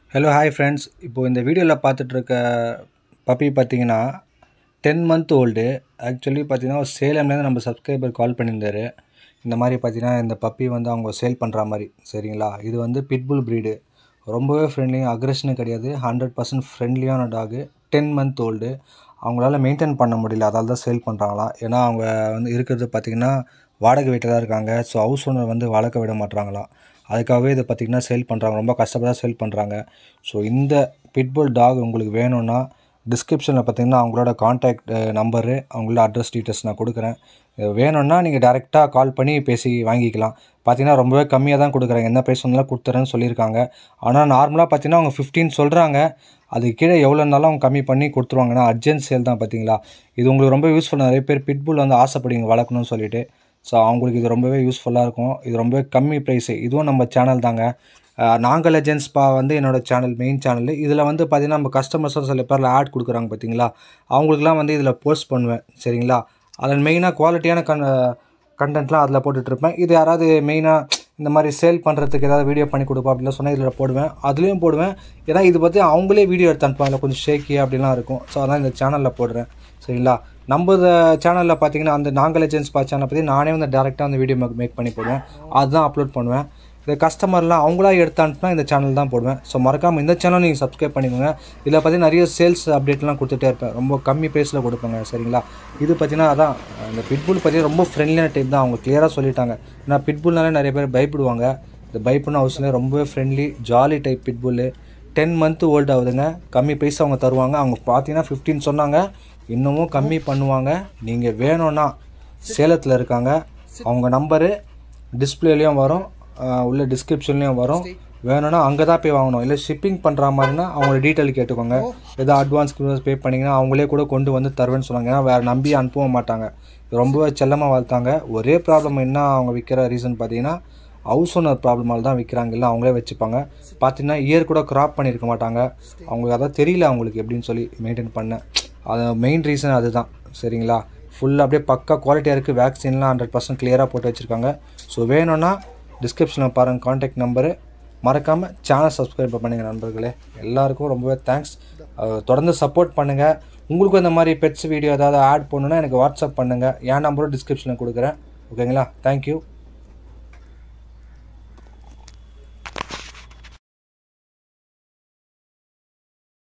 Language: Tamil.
ஹலோ ஹாய் ஃப்ரெண்ட்ஸ் இப்போ இந்த வீடியோவில் பார்த்துட்ருக்க பப்பி பார்த்தீங்கன்னா டென் மந்த் ஓல்டு ஆக்சுவலி பார்த்தீங்கன்னா ஒரு சேலம்லேருந்து நம்ம சப்ஸ்கிரைபர் கால் பண்ணியிருந்தாரு இந்த மாதிரி பார்த்தீங்கன்னா இந்த பப்பி வந்து அவங்க சேல் பண்ணுற மாதிரி சரிங்களா இது வந்து பிட்புல் ப்ரீடு ரொம்பவே ஃப்ரெண்ட்லி அக்ரெஷனும் கிடையாது ஹண்ட்ரட் பர்சன்ட் ஃப்ரெண்ட்லியான டாகு டென் மந்த் ஓல்டு அவங்களால மெயின்டைன் பண்ண முடியல அதால் தான் சேல் பண்ணுறாங்களாம் ஏன்னா அவங்க வந்து இருக்கிறது பார்த்திங்கன்னா வாடகை வீட்டில் தான் இருக்காங்க ஸோ ஹவுஸ் ஓனர் வந்து வளர்க்க விட மாட்றாங்களாம் அதுக்காகவே இதை பார்த்திங்கன்னா சேல் பண்ணுறாங்க ரொம்ப கஷ்டப்பட்டு தான் சேல் பண்ணுறாங்க ஸோ இந்த பிட்புல் டாக் உங்களுக்கு வேணும்னா டிஸ்கிரிப்ஷனில் பார்த்தீங்கன்னா அவங்களோட காண்டாக்ட் நம்பரு அவங்களோட அட்ரஸ் டீட்டெயில்ஸ் நான் கொடுக்குறேன் இது வேணும்னா நீங்கள் டேரெக்டாக கால் பண்ணி பேசி வாங்கிக்கலாம் பார்த்தீங்கன்னா ரொம்பவே கம்மியாக தான் கொடுக்குறாங்க என்ன ப்ரைஸ் வந்தாலும் கொடுத்துறேன்னு சொல்லியிருக்காங்க ஆனால் நார்மலாக பார்த்தீங்கன்னா அவங்க ஃபிஃப்டீன் சொல்கிறாங்க அதுக்கு கீழே எவ்வளோ இருந்தாலும் அவங்க கம்மி பண்ணி கொடுத்துருவாங்க ஏன்னா அர்ஜென்ட் சேல் தான் பார்த்தீங்களா இது உங்களுக்கு ரொம்ப யூஸ்ஃபுல் நிறைய பேர் பிட்புல் வந்து ஆசைப்படுவீங்க வளர்க்கணும்னு சொல்லிட்டு ஸோ அவங்களுக்கு இது ரொம்பவே யூஸ்ஃபுல்லாக இருக்கும் இது ரொம்பவே கம்மி ப்ரைஸு இதுவும் நம்ம சேனல் தாங்க அஹ் நாங்கள் லெஜெண்ட்ஸ் பா வந்து என்னோடய சேனல் மெயின் சேனல் இதில் வந்து பார்த்திங்கன்னா நம்ம கஸ்டமர்ஸும் சில பேரில் ஆட் கொடுக்குறாங்க பார்த்தீங்களா அவங்களுக்குலாம் வந்து இதில் போஸ்ட் பண்ணுவேன் சரிங்களா அதில் மெயினாக குவாலிட்டியான கன் கண்டென்ட்லாம் அதில் போட்டுட்ருப்பேன் இது யாராவது மெயினாக இந்த மாதிரி சேல் பண்ணுறதுக்கு ஏதாவது வீடியோ பண்ணி கொடுப்பா அப்படிலாம் சொன்னால் இதில் போடுவேன் அதுலேயும் போடுவேன் ஏன்னா இது பற்றி அவங்களே வீடியோ எடுத்து அனுப்புவாங்க கொஞ்சம் ஷேக்கி அப்படிலாம் இருக்கும் ஸோ அதான் இந்த சேனலில் போடுறேன் சரிங்களா நம்ம சேனலில் பார்த்தீங்கன்னா அந்த நாங்கள் லெஜெண்ட்ஸ் பா சேனலை பற்றி நானே வந்து டேரெக்டாக அந்த வீடியோ மேக் பண்ணி போடுவேன் அதுதான் அப்லோட் பண்ணுவேன் இந்த கஸ்டமர்லாம் அவங்களா எடுத்து அனுப்புனா இந்த சேனல் தான் போடுவேன் ஸோ மறக்காமல் இந்த சேனல் நீங்கள் சப்ஸ்கிரைப் பண்ணிக்கோங்க இதில் பார்த்தீங்கன்னா நிறைய சேல்ஸ் அப்டேட்லாம் கொடுத்துட்டே இருப்பேன் ரொம்ப கம்மி ப்ரைஸில் கொடுப்பேங்க சரிங்களா இது பார்த்தீங்கன்னா அதான் இந்த பிட்புல் பார்த்தீங்கன்னா ரொம்ப ஃப்ரெண்ட்லியான டைப் தான் அவங்க கிளியராக சொல்லிட்டாங்க ஏன்னா பிட்புல்னாலே நிறைய பேர் பயப்படுவாங்க இந்த பயப்படணும் அவசியம் இல்லை ரொம்பவே friendly jolly type pitbull ten month old ஆகுதுங்க கம்மி ப்ரைஸ் அவங்க தருவாங்க அவங்க பார்த்தீங்கன்னா ஃபிஃப்டீன் சொன்னாங்க இன்னமும் கம்மி பண்ணுவாங்க நீங்கள் வேணும்னா சேலத்தில் இருக்காங்க அவங்க நம்பரு டிஸ்பிளேலையும் வரும் ஆஹ் உள்ள டிஸ்கிரிப்ஷன்லேயும் வரும் வேணும்னா அங்கே தான் போய் வாங்கணும் இல்லை ஷிப்பிங் பண்ணுற மாதிரினா அவங்களோட டீட்டெயில் கேட்டுக்கோங்க ஏதோ அட்வான்ஸ் பே பண்ணிங்கன்னா அவங்களே கூட கொண்டு வந்து தருவேன்னு சொன்னாங்க ஏன்னா வேறு நம்பி அனுப்பவும் மாட்டாங்க ரொம்ப செல்லமாக வளர்த்தாங்க ஒரே ப்ராப்ளம் என்ன அவங்க விற்கிற ரீசன் பார்த்தீங்கன்னா ஹவுஸ் ஓனர் ப்ராப்ளமால தான் விற்கிறாங்க இல்லை அவங்களே வச்சுப்பாங்க பார்த்தீங்கன்னா இயர் கூட கிராப் பண்ணியிருக்க மாட்டாங்க அவங்களுக்கு அதான் தெரியல அவங்களுக்கு எப்படின்னு சொல்லி மெயின்டைன் பண்ண அது மெயின் ரீசன் அதுதான் சரிங்களா ஃபுல்லாக அப்படியே பக்கா குவாலிட்டியாக இருக்குது வேக்சின்லாம் ஹண்ட்ரட் பர்சன்ட் கிளியராக போட்டு வச்சுருக்காங்க ஸோ வேணும்னா டிஸ்கிரிப்ஷனில் பாருங்கள் காண்டாக்ட் நம்பரு மறக்காமல் சேனல் சப்ஸ்கிரைப் பண்ணுங்கள் நண்பர்களே எல்லாருக்கும் ரொம்பவே தேங்க்ஸ் தொடர்ந்து சப்போர்ட் பண்ணுங்கள் உங்களுக்கும் இந்த மாதிரி பெட்ஸ் வீடியோ ஏதாவது ஆட் பண்ணணுன்னா எனக்கு வாட்ஸ்அப் பண்ணுங்கள் என் நம்பரும் டிஸ்கிரிப்ஷனில் கொடுக்குறேன் ஓகேங்களா தேங்க்யூ